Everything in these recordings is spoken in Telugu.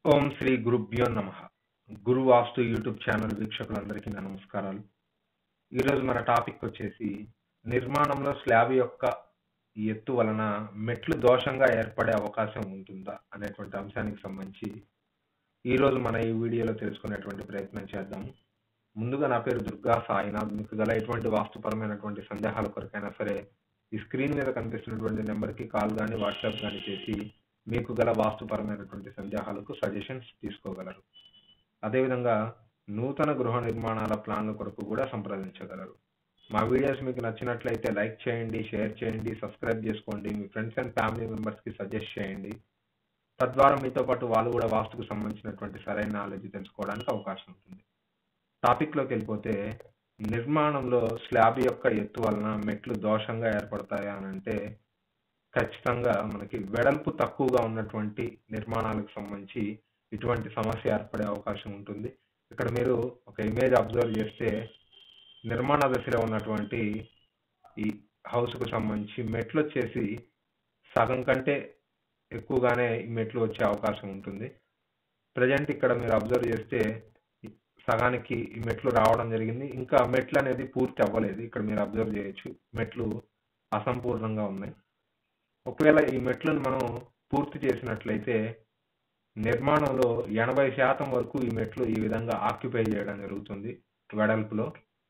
ఓం శ్రీ గురుభ్యో నమ గురు వాస్తు యూట్యూబ్ ఛానల్ వీక్షకులందరికీ నా నమస్కారాలు ఈరోజు మన టాపిక్ వచ్చేసి నిర్మాణంలో స్లాబ్ యొక్క ఎత్తు వలన మెట్లు దోషంగా ఏర్పడే అవకాశం ఉంటుందా అనేటువంటి అంశానికి సంబంధించి ఈరోజు మన ఈ వీడియోలో తెలుసుకునేటువంటి ప్రయత్నం చేద్దాము ముందుగా నా పేరు దుర్గా సాయినాథ్ మీకు గల ఎటువంటి వాస్తుపరమైనటువంటి సందేహాల కొరకైనా సరే ఈ స్క్రీన్ మీద కనిపిస్తున్నటువంటి నెంబర్కి కాల్ కానీ వాట్సాప్ కానీ చేసి మీకు గల వాస్తుపరమైనటువంటి సందేహాలకు సజెషన్స్ తీసుకోగలరు అదేవిధంగా నూతన గృహ నిర్మాణాల ప్లాన్ల కొరకు కూడా సంప్రదించగలరు మా వీడియోస్ మీకు నచ్చినట్లయితే లైక్ చేయండి షేర్ చేయండి సబ్స్క్రైబ్ చేసుకోండి మీ ఫ్రెండ్స్ అండ్ ఫ్యామిలీ మెంబర్స్కి సజెస్ట్ చేయండి తద్వారా మీతో పాటు వాళ్ళు కూడా వాస్తుకు సంబంధించినటువంటి సరైన నాలెడ్జ్ తెలుసుకోవడానికి అవకాశం ఉంటుంది టాపిక్లోకి వెళ్ళిపోతే నిర్మాణంలో స్లాబ్ యొక్క ఎత్తు వలన మెట్లు దోషంగా ఏర్పడతాయా అని అంటే ఖచ్చితంగా మనకి వెడల్పు తక్కువగా ఉన్నటువంటి నిర్మాణాలకు సంబంధించి ఇటువంటి సమస్య ఏర్పడే అవకాశం ఉంటుంది ఇక్కడ మీరు ఒక ఇమేజ్ అబ్జర్వ్ చేస్తే నిర్మాణ దశలో ఉన్నటువంటి ఈ హౌస్కు సంబంధించి మెట్లు వచ్చేసి సగం కంటే ఎక్కువగానే ఈ మెట్లు వచ్చే అవకాశం ఉంటుంది ప్రజెంట్ ఇక్కడ మీరు అబ్జర్వ్ చేస్తే సగానికి ఈ మెట్లు రావడం జరిగింది ఇంకా మెట్లు అనేది పూర్తి అవ్వలేదు ఇక్కడ మీరు అబ్జర్వ్ చేయొచ్చు మెట్లు అసంపూర్ణంగా ఉన్నాయి ఒకవేళ ఈ మెట్లను మనం పూర్తి చేసినట్లయితే నిర్మాణంలో ఎనభై శాతం వరకు ఈ మెట్లు ఈ విధంగా ఆక్యుపై చేయడం జరుగుతుంది వెడల్పులో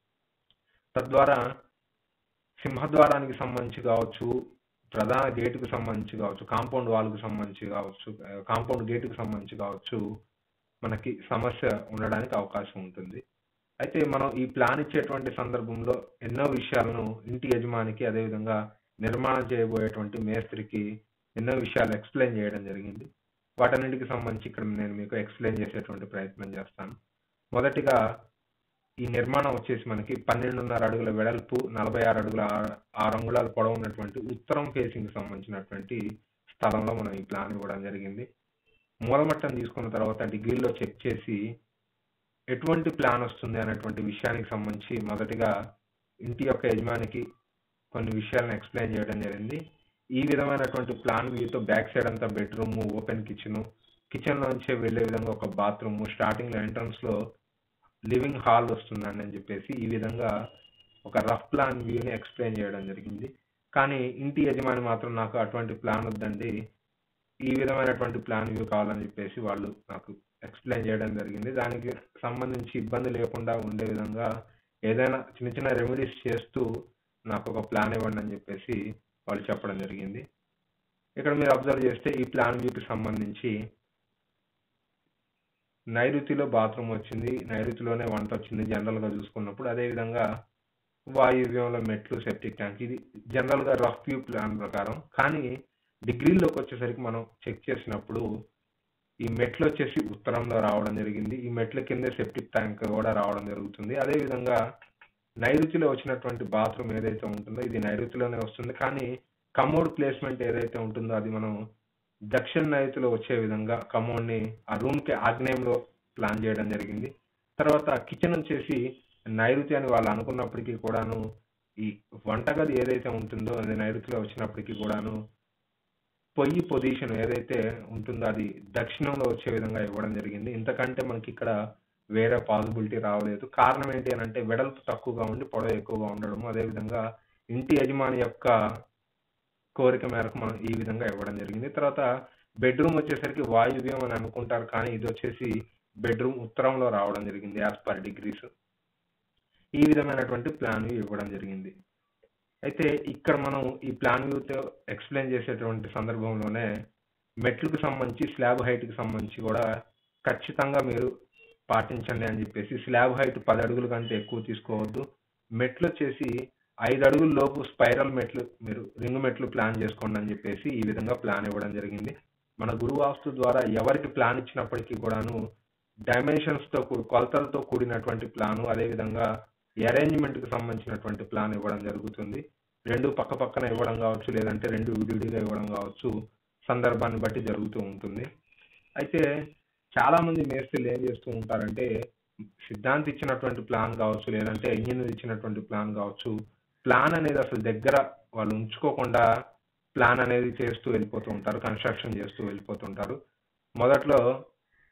తద్వారా సింహద్వారానికి సంబంధించి కావచ్చు ప్రధాన గేటుకు సంబంధించి కావచ్చు కాంపౌండ్ వాల్కు సంబంధించి కావచ్చు కాంపౌండ్ గేటుకు సంబంధించి కావచ్చు మనకి సమస్య ఉండడానికి అవకాశం ఉంటుంది అయితే మనం ఈ ప్లాన్ ఇచ్చేటువంటి సందర్భంలో ఎన్నో విషయాలను ఇంటి యజమానికి అదేవిధంగా నిర్మాణం చేయబోయేటువంటి మేస్త్రికి ఎన్నో విషయాలు ఎక్స్ప్లెయిన్ చేయడం జరిగింది వాటన్నిటికి సంబంధించి ఇక్కడ నేను మీకు ఎక్స్ప్లెయిన్ చేసేటువంటి ప్రయత్నం చేస్తాను మొదటిగా ఈ నిర్మాణం వచ్చేసి మనకి పన్నెండున్నర అడుగుల వెడల్పు నలభై ఆరు అడుగుల ఆరు అంగుళాల పొడవు ఉన్నటువంటి ఉత్తరం ఫేసింగ్ సంబంధించినటువంటి స్థలంలో మనం ఈ ప్లాన్ ఇవ్వడం జరిగింది మూలమట్టం తీసుకున్న తర్వాత డిగ్రీలో చెక్ చేసి ఎటువంటి ప్లాన్ వస్తుంది అనేటువంటి విషయానికి సంబంధించి మొదటిగా ఇంటి యొక్క యజమానికి కొన్ని విషయాలను ఎక్స్ప్లెయిన్ చేయడం జరిగింది ఈ విధమైనటువంటి ప్లాన్ వ్యూతో బ్యాక్ సైడ్ అంతా బెడ్రూమ్ ఓపెన్ కిచెన్ కిచెన్ లోంచే వెళ్లే విధంగా ఒక బాత్రూమ్ స్టార్టింగ్ లో ఎంట్రన్స్ లో లివింగ్ హాల్ వస్తుందని అని చెప్పేసి ఈ విధంగా ఒక రఫ్ ప్లాన్ వ్యూని ఎక్స్ప్లెయిన్ చేయడం జరిగింది కానీ ఇంటి యజమాని మాత్రం నాకు అటువంటి ప్లాన్ వద్దండి ఈ విధమైనటువంటి ప్లాన్ వ్యూ కావాలని చెప్పేసి వాళ్ళు నాకు ఎక్స్ప్లెయిన్ చేయడం జరిగింది దానికి సంబంధించి ఇబ్బంది లేకుండా ఉండే విధంగా ఏదైనా చిన్న చిన్న రెమెడీస్ చేస్తూ నాకు ఒక ప్లాన్ ఇవ్వండి అని చెప్పేసి వాళ్ళు చెప్పడం జరిగింది ఇక్కడ మీరు అబ్జర్వ్ చేస్తే ఈ ప్లాన్ వ్యూకి సంబంధించి నైరుతిలో బాత్రూమ్ వచ్చింది నైరుతిలోనే వంట వచ్చింది జనరల్గా చూసుకున్నప్పుడు అదేవిధంగా వాయువ్యంలో మెట్లు సెప్టిక్ ట్యాంక్ ఇది జనరల్గా రఫ్ వ్యూ ప్లాన్ ప్రకారం కానీ డిగ్రీలోకి వచ్చేసరికి మనం చెక్ చేసినప్పుడు ఈ మెట్లు వచ్చేసి ఉత్తరంలో రావడం జరిగింది ఈ మెట్ల కింద సెప్టిక్ ట్యాంక్ కూడా రావడం జరుగుతుంది అదేవిధంగా నైరుతిలో వచ్చినటువంటి బాత్రూమ్ ఏదైతే ఉంటుందో ఇది నైరుతిలోనే వస్తుంది కానీ కమోడ్ ప్లేస్మెంట్ ఏదైతే ఉంటుందో అది మనం దక్షిణ నైరుతిలో వచ్చే విధంగా కమోడ్ని ఆ రూమ్కి ఆగ్నేయంలో ప్లాన్ చేయడం జరిగింది తర్వాత కిచెన్ వచ్చేసి నైరుతి అని వాళ్ళు అనుకున్నప్పటికీ కూడాను ఈ వంటగది ఏదైతే ఉంటుందో అది నైరుతిలో వచ్చినప్పటికీ కూడాను పొయ్యి పొజిషన్ ఏదైతే ఉంటుందో అది దక్షిణంలో వచ్చే విధంగా ఇవ్వడం జరిగింది ఇంతకంటే మనకి ఇక్కడ వేరే పాసిబిలిటీ రావలేదు కారణం ఏంటి అని అంటే వెడల్పు తక్కువగా ఉండి పొడవు ఎక్కువగా ఉండడం అదేవిధంగా ఇంటి యజమాని యొక్క కోరిక మేరకు మనం ఈ విధంగా ఇవ్వడం జరిగింది తర్వాత బెడ్రూమ్ వచ్చేసరికి వాయువ్యం అని అనుకుంటారు కానీ ఇది వచ్చేసి బెడ్రూమ్ ఉత్తరంలో రావడం జరిగింది యాజ్ పర్ డిగ్రీస్ ఈ విధమైనటువంటి ప్లాన్ వ్యూ ఇవ్వడం జరిగింది అయితే ఇక్కడ మనం ఈ ప్లాన్ వ్యూతో ఎక్స్ప్లెయిన్ చేసేటువంటి సందర్భంలోనే మెట్లకు సంబంధించి స్లాబ్ హైట్కి సంబంధించి కూడా ఖచ్చితంగా మీరు పాటించండి అని చెప్పేసి స్లాబ్ హైట్ పది అడుగుల కంటే ఎక్కువ తీసుకోవద్దు మెట్లు వచ్చేసి ఐదు అడుగుల లోపు స్పైరల్ మెట్లు మీరు రింగ్ మెట్లు ప్లాన్ చేసుకోండి అని చెప్పేసి ఈ విధంగా ప్లాన్ ఇవ్వడం జరిగింది మన గురువాస్తు ద్వారా ఎవరికి ప్లాన్ ఇచ్చినప్పటికీ కూడాను డైమెన్షన్స్తో కొలతలతో కూడినటువంటి ప్లాను అదేవిధంగా అరేంజ్మెంట్కి సంబంధించినటువంటి ప్లాన్ ఇవ్వడం జరుగుతుంది రెండు పక్క పక్కన ఇవ్వడం కావచ్చు లేదంటే రెండు విడివిడిగా ఇవ్వడం కావచ్చు సందర్భాన్ని బట్టి జరుగుతూ ఉంటుంది అయితే చాలా మంది మేస్త్రీలు ఏం చేస్తూ ఉంటారంటే సిద్ధాంతి ఇచ్చినటువంటి ప్లాన్ కావచ్చు లేదంటే ఇంజనీర్ ఇచ్చినటువంటి ప్లాన్ కావచ్చు ప్లాన్ అనేది అసలు దగ్గర వాళ్ళు ఉంచుకోకుండా ప్లాన్ అనేది చేస్తూ వెళ్ళిపోతూ ఉంటారు కన్స్ట్రక్షన్ చేస్తూ వెళ్ళిపోతుంటారు మొదట్లో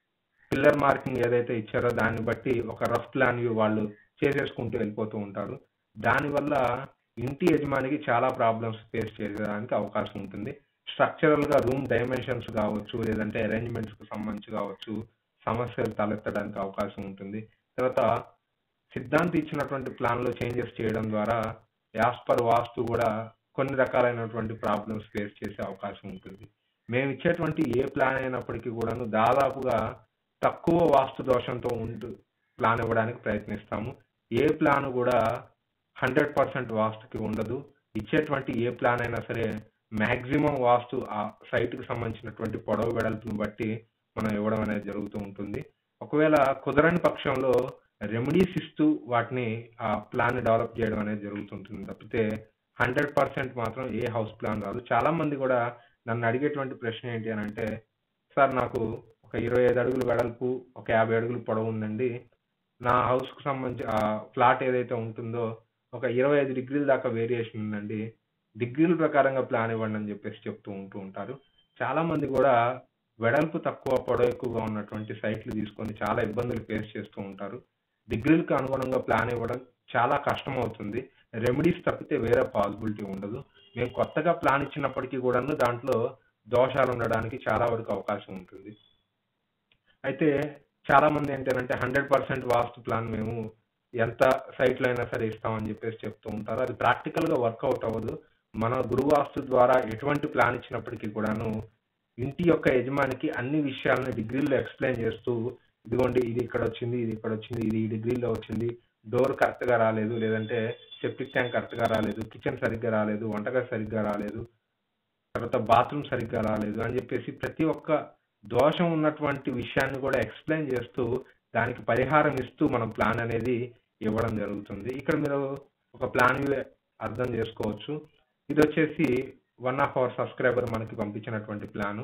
పిల్లర్ మార్కింగ్ ఏదైతే ఇచ్చారో దాన్ని బట్టి ఒక రఫ్ ప్లాన్ వ్యూ వాళ్ళు చేసేసుకుంటూ వెళ్ళిపోతూ ఉంటారు దానివల్ల ఇంటి యజమానికి చాలా ప్రాబ్లమ్స్ ఫేస్ చేయడానికి అవకాశం ఉంటుంది స్ట్రక్చరల్ గా రూమ్ డైమెన్షన్స్ కావచ్చు లేదంటే అరేంజ్మెంట్స్ కు సంబంధించి కావచ్చు సమస్యలు తలెత్తడానికి అవకాశం ఉంటుంది తర్వాత సిద్ధాంతి ఇచ్చినటువంటి ప్లాన్ లో చేంజెస్ చేయడం ద్వారా యాస్ పర్ వాస్తు కూడా కొన్ని రకాలైనటువంటి ప్రాబ్లమ్స్ ఫేస్ చేసే అవకాశం ఉంటుంది మేము ఇచ్చేటువంటి ఏ ప్లాన్ అయినప్పటికీ కూడాను దాదాపుగా తక్కువ వాస్తు దోషంతో ఉంటూ ప్లాన్ ఇవ్వడానికి ప్రయత్నిస్తాము ఏ ప్లాన్ కూడా హండ్రెడ్ పర్సెంట్ వాస్తుకి ఉండదు ఇచ్చేటువంటి ఏ ప్లాన్ అయినా సరే మాక్సిమం వాస్తు ఆ సైట్ కి సంబంధించినటువంటి పొడవు వెడల్పుని బట్టి మనం ఇవ్వడం అనేది జరుగుతూ ఉంటుంది ఒకవేళ కుదరని పక్షంలో రెమెడీస్ ఇస్తూ వాటిని ఆ ప్లాన్ డెవలప్ చేయడం అనేది జరుగుతుంటుంది తప్పితే హండ్రెడ్ పర్సెంట్ మాత్రం ఏ హౌస్ ప్లాన్ రాదు చాలా మంది కూడా నన్ను అడిగేటువంటి ప్రశ్న ఏంటి అని అంటే సార్ నాకు ఒక ఇరవై ఐదు అడుగులు వెడల్పు ఒక యాభై అడుగులు పొడవు ఉందండి నా హౌస్ కు సంబంధించి ఆ ఫ్లాట్ ఏదైతే ఉంటుందో ఒక ఇరవై ఐదు డిగ్రీల దాకా వేరియేషన్ ఉందండి డిగ్రీల ప్రకారంగా ప్లాన్ ఇవ్వండి అని చెప్పేసి చెప్తూ ఉంటూ ఉంటారు చాలా మంది కూడా వెడల్పు తక్కువ పొడవు ఎక్కువగా ఉన్నటువంటి సైట్లు తీసుకొని చాలా ఇబ్బందులు ఫేస్ చేస్తూ ఉంటారు డిగ్రీలకు అనుగుణంగా ప్లాన్ ఇవ్వడం చాలా కష్టం అవుతుంది రెమెడీస్ తప్పితే వేరే పాసిబిలిటీ ఉండదు మేము కొత్తగా ప్లాన్ ఇచ్చినప్పటికీ కూడాను దాంట్లో దోషాలు ఉండడానికి చాలా వరకు అవకాశం ఉంటుంది అయితే చాలా మంది ఏంటంటే హండ్రెడ్ పర్సెంట్ వాస్తు ప్లాన్ మేము ఎంత సైట్ లో అయినా సరే ఇస్తామని చెప్పేసి చెప్తూ ఉంటారు అది ప్రాక్టికల్ గా వర్కౌట్ అవ్వదు మన గురువాస్తు ద్వారా ఎటువంటి ప్లాన్ ఇచ్చినప్పటికీ కూడాను ఇంటి యొక్క యజమానికి అన్ని విషయాలను డిగ్రీల్లో ఎక్స్ప్లెయిన్ చేస్తూ ఇదిగోండి ఇది ఇక్కడ వచ్చింది ఇది ఇక్కడ వచ్చింది ఇది ఈ డిగ్రీలో వచ్చింది డోర్ కరెక్ట్ గా రాలేదు లేదంటే సెప్టిక్ ట్యాంక్ కరెక్ట్ గా రాలేదు కిచెన్ సరిగ్గా రాలేదు వంటగది సరిగ్గా రాలేదు తర్వాత బాత్రూమ్ సరిగ్గా రాలేదు అని చెప్పేసి ప్రతి ఒక్క దోషం ఉన్నటువంటి విషయాన్ని కూడా ఎక్స్ప్లెయిన్ చేస్తూ దానికి పరిహారం ఇస్తూ మనం ప్లాన్ అనేది ఇవ్వడం జరుగుతుంది ఇక్కడ మీరు ఒక ప్లాన్ అర్థం చేసుకోవచ్చు ఇది వచ్చేసి వన్ ఆఫ్ అవర్ సబ్స్క్రైబర్ మనకి పంపించినటువంటి ప్లాన్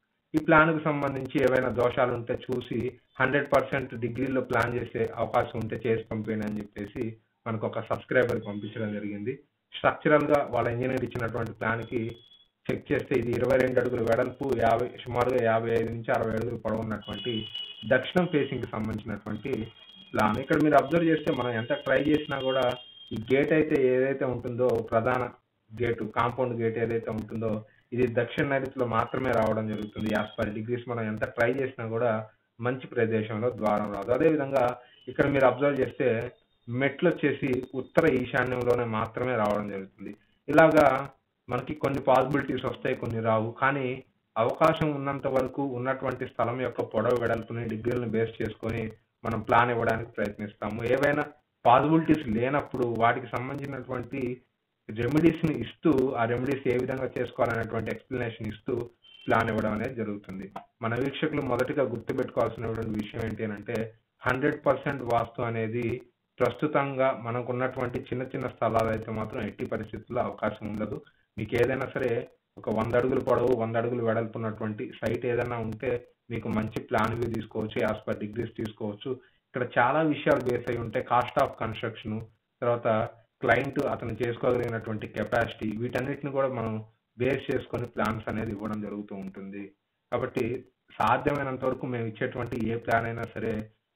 ఈ ప్లాన్ కు సంబంధించి ఏవైనా దోషాలు ఉంటే చూసి హండ్రెడ్ పర్సెంట్ డిగ్రీలో ప్లాన్ చేసే అవకాశం ఉంటే చేసి పంపేయండి అని చెప్పేసి మనకు ఒక సబ్స్క్రైబర్ పంపించడం జరిగింది స్ట్రక్చరల్ గా వాళ్ళ ఇంజనీర్ ఇచ్చినటువంటి ప్లాన్ కి చెక్ చేస్తే ఇది ఇరవై రెండు అడుగుల వెడల్పు యాభై సుమారుగా యాభై ఐదు నుంచి అరవై అడుగులు పొడవు ఉన్నటువంటి దక్షిణం ఫేసింగ్ కి సంబంధించినటువంటి ప్లాన్ ఇక్కడ మీరు అబ్జర్వ్ చేస్తే మనం ఎంత ట్రై చేసినా కూడా ఈ గేట్ అయితే ఏదైతే ఉంటుందో ప్రధాన గేటు కాంపౌండ్ గేట్ ఏదైతే ఉంటుందో ఇది దక్షిణ నైరుతిలో మాత్రమే రావడం జరుగుతుంది యాజ్ పర్ డిగ్రీస్ మనం ఎంత ట్రై చేసినా కూడా మంచి ప్రదేశంలో ద్వారం రాదు అదే విధంగా ఇక్కడ మీరు అబ్జర్వ్ చేస్తే మెట్లు వచ్చేసి ఉత్తర ఈశాన్యంలోనే మాత్రమే రావడం జరుగుతుంది ఇలాగా మనకి కొన్ని పాసిబిలిటీస్ వస్తాయి కొన్ని రావు కానీ అవకాశం ఉన్నంత వరకు ఉన్నటువంటి స్థలం యొక్క పొడవు వెడల్పుని డిగ్రీలను బేస్ చేసుకొని మనం ప్లాన్ ఇవ్వడానికి ప్రయత్నిస్తాము ఏవైనా పాసిబిలిటీస్ లేనప్పుడు వాటికి సంబంధించినటువంటి రెమెడీస్ ని ఇస్తూ ఆ రెమెడీస్ ఏ విధంగా చేసుకోవాలనేటువంటి ఎక్స్ప్లెనేషన్ ఇస్తూ ప్లాన్ ఇవ్వడం అనేది జరుగుతుంది మన వీక్షకులు మొదటిగా గుర్తుపెట్టుకోవాల్సినటువంటి విషయం ఏంటి అంటే హండ్రెడ్ పర్సెంట్ వాస్తు అనేది ప్రస్తుతంగా మనకు ఉన్నటువంటి చిన్న చిన్న స్థలాలు అయితే మాత్రం ఎట్టి పరిస్థితుల్లో అవకాశం ఉండదు మీకు ఏదైనా సరే ఒక వంద అడుగులు పొడవు వంద అడుగులు వెడల్పు ఉన్నటువంటి సైట్ ఏదైనా ఉంటే మీకు మంచి ప్లాన్ వ్యూ తీసుకోవచ్చు యాజ్ పర్ డిగ్రీస్ తీసుకోవచ్చు ఇక్కడ చాలా విషయాలు బేస్ అయి ఉంటాయి కాస్ట్ ఆఫ్ కన్స్ట్రక్షన్ తర్వాత క్లయింట్ అతను చేసుకోగలిగినటువంటి కెపాసిటీ వీటన్నిటిని కూడా మనం బేస్ చేసుకొని ప్లాన్స్ అనేది ఇవ్వడం జరుగుతూ ఉంటుంది కాబట్టి సాధ్యమైనంత వరకు మేము ఇచ్చేటువంటి ఏ ప్లాన్ అయినా సరే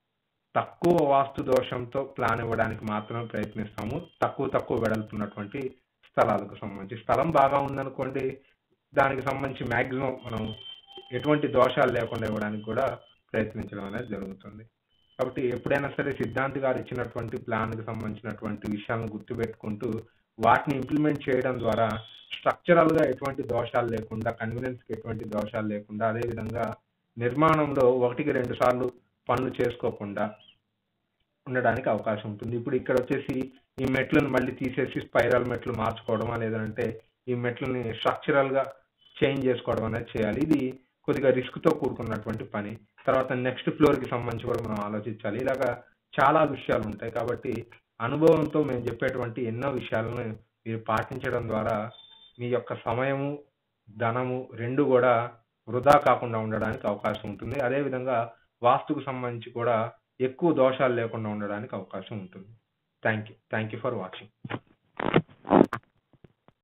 తక్కువ వాస్తు దోషంతో ప్లాన్ ఇవ్వడానికి మాత్రమే ప్రయత్నిస్తాము తక్కువ తక్కువ వెడల్పున్నటువంటి స్థలాలకు సంబంధించి స్థలం బాగా ఉందనుకోండి దానికి సంబంధించి మాక్సిమం మనం ఎటువంటి దోషాలు లేకుండా ఇవ్వడానికి కూడా ప్రయత్నించడం అనేది జరుగుతుంది కాబట్టి ఎప్పుడైనా సరే సిద్ధాంత్ గారు ఇచ్చినటువంటి ప్లాన్ కి సంబంధించినటువంటి విషయాలను గుర్తుపెట్టుకుంటూ వాటిని ఇంప్లిమెంట్ చేయడం ద్వారా స్ట్రక్చరల్ గా ఎటువంటి దోషాలు లేకుండా కన్వీనియన్స్ కి ఎటువంటి దోషాలు లేకుండా అదే విధంగా నిర్మాణంలో ఒకటికి రెండు సార్లు పనులు చేసుకోకుండా ఉండడానికి అవకాశం ఉంటుంది ఇప్పుడు ఇక్కడ వచ్చేసి ఈ మెట్లను మళ్ళీ తీసేసి స్పైరల్ మెట్లు మార్చుకోవడమా లేదంటే ఈ మెట్లని స్ట్రక్చరల్ గా చేంజ్ చేసుకోవడం అనేది చేయాలి ఇది కొద్దిగా రిస్క్ తో కూడుకున్నటువంటి పని తర్వాత నెక్స్ట్ ఫ్లోర్ కి సంబంధించి కూడా మనం ఆలోచించాలి ఇలాగా చాలా విషయాలు ఉంటాయి కాబట్టి అనుభవంతో మేము చెప్పేటువంటి ఎన్నో విషయాలను మీరు పాటించడం ద్వారా మీ యొక్క సమయము ధనము రెండు కూడా వృధా కాకుండా ఉండడానికి అవకాశం ఉంటుంది అదేవిధంగా వాస్తుకు సంబంధించి కూడా ఎక్కువ దోషాలు లేకుండా ఉండడానికి అవకాశం ఉంటుంది thank you thank you for watching